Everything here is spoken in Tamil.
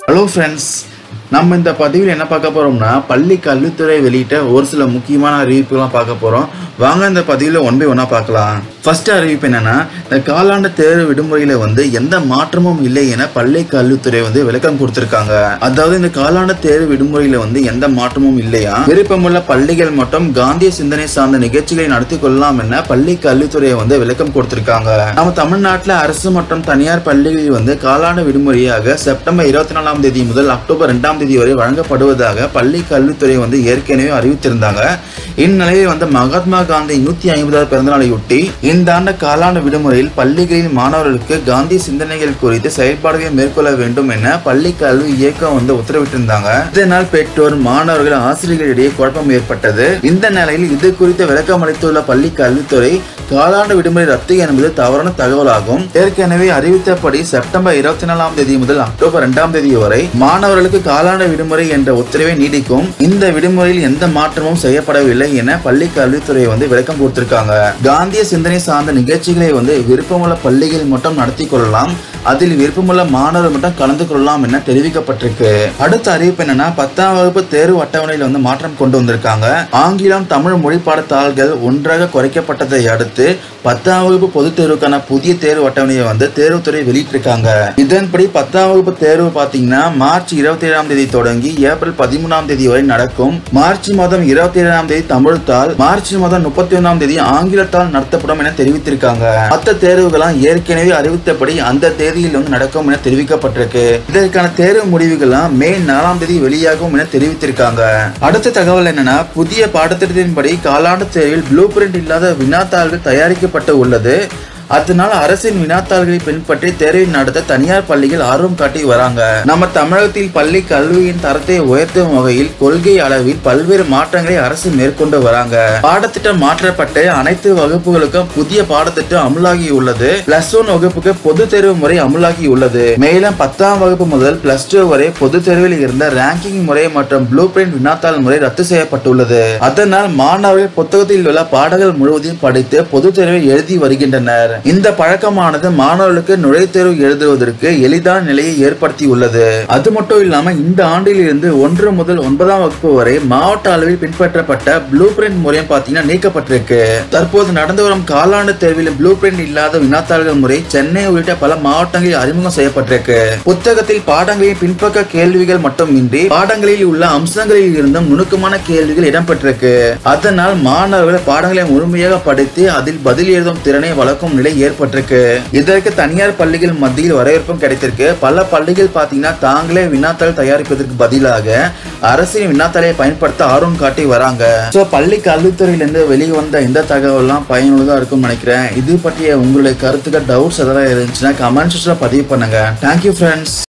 ஹலோ ஃப்ரெண்ட்ஸ் நம்ம இந்த பதிவில் என்ன பார்க்க போறோம்னா பள்ளி கல்வித்துறை வெளியிட்ட ஒரு சில முக்கியமான அறிவிப்புலாம் பார்க்க போறோம் வாங்க இந்த பதிவில் ஒன் பை ஒன்னா பார்க்கலாம் ஃபர்ஸ்ட் அறிவிப்பு என்னன்னா இந்த காலாண்டு தேர்வு விடுமுறையில வந்து எந்த மாற்றமும் இல்லை என பள்ளி கல்வித்துறை வந்து விளக்கம் கொடுத்திருக்காங்க அதாவது இந்த காலாண்டு தேர்வு விடுமுறையில வந்து எந்த மாற்றமும் இல்லையா விருப்பமுள்ள பள்ளிகள் மட்டும் காந்திய சிந்தனை சார்ந்த நிகழ்ச்சிகளை நடத்தி கொள்ளலாம் என பள்ளி கல்வித்துறை வந்து விளக்கம் கொடுத்திருக்காங்க நம்ம தமிழ்நாட்டில் அரசு மற்றும் தனியார் பள்ளிகளில் வந்து காலாண்டு விடுமுறையாக செப்டம்பர் இருபத்தி நாலாம் தேதி முதல் அக்டோபர் ரெண்டாம் தேதி வரை வழங்கப்படுவதாக பள்ளி கல்வித்துறை வந்து ஏற்கனவே அறிவித்திருந்தாங்க இந்நிலையில் வந்து மகாத்மா காந்தி நூத்தி ஐம்பதாவது பிறந்தநாளையொட்டி இந்த ஆண்டு காலாண்டு விடுமுறையில் பள்ளிகளில் மாணவர்களுக்கு காந்தி சிந்தனைகள் குறித்து செயல்பாடுகளை மேற்கொள்ள வேண்டும் என பள்ளி கல்வி இயக்கம் வந்து உத்தரவிட்டிருந்தாங்க இதனால் பெற்றோர் மாணவர்கள் ஆசிரியர்களிடையே குழப்பம் ஏற்பட்டது இந்த நிலையில் இது குறித்து விளக்கம் அளித்துள்ள பள்ளி கல்வித்துறை காலாண்டு விடுமுறை ரத்து என்பது தவறான தகவலாகும் ஏற்கனவே அறிவித்தபடி செப்டம்பர் இருபத்தி நாலாம் தேதி முதல் அக்டோபர் இரண்டாம் தேதி வரை மாணவர்களுக்கு காலாண்டு விடுமுறை என்ற உத்தரவை நீடிக்கும் இந்த விடுமுறையில் எந்த மாற்றமும் செய்யப்படவில்லை என பள்ளி கல்வித்துறை வந்து விளக்கம் கொடுத்திருக்காங்க காந்திய சிந்தனை சார்ந்த நிகழ்ச்சிகளை வந்து விருப்பமுள்ள பள்ளிகள் மட்டும் நடத்தி கொள்ளலாம் அதில் விருப்பமுள்ள மாணவர்கள் மட்டும் கலந்து கொள்ளலாம் என தெரிவிக்கப்பட்டிருக்கு அடுத்த அறிவிப்பு என்னன்னா பத்தாம் வகுப்பு தேர்வு அட்டவணையில் வந்து மாற்றம் கொண்டு வந்திருக்காங்க ஆங்கிலம் தமிழ் மொழி பாடத்தாள்கள் ஒன்றாக குறைக்கப்பட்டதை அடுத்து பத்தாம் வகுப்பு பொதுத் தேர்வுக்கான புதிய தேர்வு அட்டவணையை வந்து தேர்வுத்துறை வெளியிட்டிருக்காங்க இதன்படி பத்தாம் வகுப்பு தேர்வு பாத்தீங்கன்னா மார்ச் இருபத்தி ஏழாம் தேதி தொடங்கி ஏப்ரல் பதிமூணாம் தேதி வரை நடக்கும் மார்ச் மாதம் இருபத்தி ஏழாம் தேதி தமிழ் தாள் மார்ச் மாதம் முப்பத்தி ஒன்றாம் தேதி ஆங்கிலத்தால் நடத்தப்படும் என தெரிவித்திருக்காங்க மற்ற தேர்வுகளாம் ஏற்கனவே அறிவித்தபடி அந்த தேதியில் வந்து நடக்கும் என தெரிவிக்கப்பட்டிருக்கு இதற்கான தேர்வு முடிவுகள்லாம் மே நாலாம் தேதி வெளியாகும் என தெரிவித்திருக்காங்க அடுத்த தகவல் என்னன்னா புதிய பாடத்திட்டத்தின்படி காலாண்டு தேர்வில் ப்ளூ பிரிண்ட் இல்லாத வினாத்தாள்கள் தயாரிக்கப்பட்டு உள்ளது அதனால அரசின் வினாத்தாள்களை பின்பற்றி தேர்வை நடத்த தனியார் பள்ளிகள் ஆர்வம் காட்டி வராங்க நம்ம தமிழகத்தில் பள்ளி கல்வியின் தரத்தை உயர்த்தும் வகையில் கொள்கை அளவில் பல்வேறு மாற்றங்களை அரசு மேற்கொண்டு வராங்க பாடத்திட்டம் மாற்றப்பட்டு அனைத்து வகுப்புகளுக்கும் புதிய பாடத்திட்டம் அமலாகி உள்ளது பிளஸ் ஒன் வகுப்புக்கு பொது தேர்வு முறை அமலாகி உள்ளது மேலும் பத்தாம் வகுப்பு முதல் பிளஸ் டூ வரை பொது தேர்வில் இருந்த ரேங்கிங் முறை மற்றும் ப்ளூ பிரிண்ட் வினாத்தாள் முறை ரத்து செய்யப்பட்டுள்ளது அதனால் மாணவர்கள் புத்தகத்தில் உள்ள பாடங்கள் முழுவதையும் படித்து பொது தேர்வை எழுதி வருகின்றனர் இந்த பழக்கமானது மாணவர்களுக்கு நுழைவுத்தேர்வு எழுதுவதற்கு எளிதான நிலையை ஏற்படுத்தியுள்ளது அது மட்டும் இல்லாம இந்த ஆண்டில் இருந்து ஒன்று முதல் ஒன்பதாம் வகுப்பு வரை மாவட்ட அளவில் பின்பற்றப்பட்ட ப்ளூ பிரிண்ட் முறையும் பாத்தீங்கன்னா நீக்கப்பட்டிருக்கு தற்போது நடந்து வரும் காலாண்டு தேர்வில் ப்ளூ பிரிண்ட் இல்லாத வினாத்தாள்கள் முறை சென்னை உள்ளிட்ட பல மாவட்டங்களில் அறிமுகம் செய்யப்பட்டிருக்கு புத்தகத்தில் பாடங்களின் பின்பக்க கேள்விகள் மட்டுமின்றி பாடங்களில் உள்ள அம்சங்களில் இருந்தும் நுணுக்கமான கேள்விகள் இடம்பெற்றிருக்கு அதனால் மாணவர்கள் பாடங்களை முழுமையாக படித்து அதில் பதில் எழுதும் திறனை வளர்க்கும் நிலை ஏற்பட்டிருக்கு இதற்கு தனியார் பள்ளிகள் மத்தியில் வரவேற்பும் கிடைத்திருக்கு பல பள்ளிகள் பாத்தீங்கன்னா தாங்களே வினாத்தாள் தயாரிப்பதற்கு பதிலாக அரசின் வினாத்தாளை பயன்படுத்த ஆர்வம் காட்டி வராங்க சோ பள்ளி கல்வித்துறையிலிருந்து வெளிவந்த இந்த தகவல்லாம் பயனுள்ளதா இருக்கும்னு நினைக்கிறேன் இது பற்றிய உங்களுடைய கருத்துக்கள் டவுட்ஸ் எதாவது இருந்துச்சுன்னா கமெண்ட் செக்ஷன்ல பதிவு பண்ணுங்க தேங்க்யூ ஃப்ரெண்ட்ஸ்